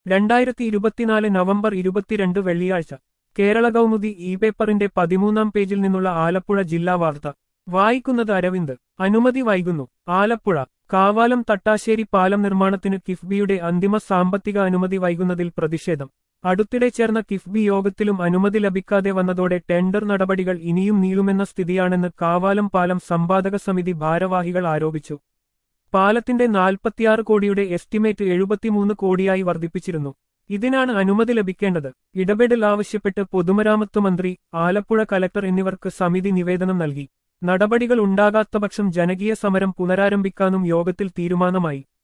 രണ്ടായിരത്തി ഇരുപത്തിനാല് നവംബർ ഇരുപത്തിരണ്ട് വെള്ളിയാഴ്ച കേരള കൗമുദി ഇ പേപ്പറിന്റെ പതിമൂന്നാം പേജിൽ നിന്നുള്ള ആലപ്പുഴ ജില്ലാ വാർത്ത വായിക്കുന്നത് അരവിന്ദ് അനുമതി വൈകുന്നു ആലപ്പുഴ കാവാലം തട്ടാശ്ശേരി പാലം നിർമ്മാണത്തിന് കിഫ്ബിയുടെ അന്തിമ സാമ്പത്തിക അനുമതി വൈകുന്നതിൽ പ്രതിഷേധം അടുത്തിടെ ചേർന്ന കിഫ്ബി യോഗത്തിലും അനുമതി ലഭിക്കാതെ വന്നതോടെ ടെൻഡർ നടപടികൾ ഇനിയും നീളുമെന്ന സ്ഥിതിയാണെന്ന് കാവാലം പാലം സമ്പാദക സമിതി ഭാരവാഹികൾ ആരോപിച്ചു പാലത്തിന്റെ നാൽപ്പത്തിയാറ് കോടിയുടെ എസ്റ്റിമേറ്റ് എഴുപത്തിമൂന്ന് കോടിയായി വർദ്ധിപ്പിച്ചിരുന്നു ഇതിനാണ് അനുമതി ലഭിക്കേണ്ടത് ഇടപെടൽ ആവശ്യപ്പെട്ട് പൊതുമരാമത്ത് മന്ത്രി ആലപ്പുഴ കലക്ടർ എന്നിവർക്ക് സമിതി നിവേദനം നൽകി നടപടികൾ ഉണ്ടാകാത്ത പക്ഷം ജനകീയ സമരം പുനരാരംഭിക്കാനും യോഗത്തിൽ തീരുമാനമായി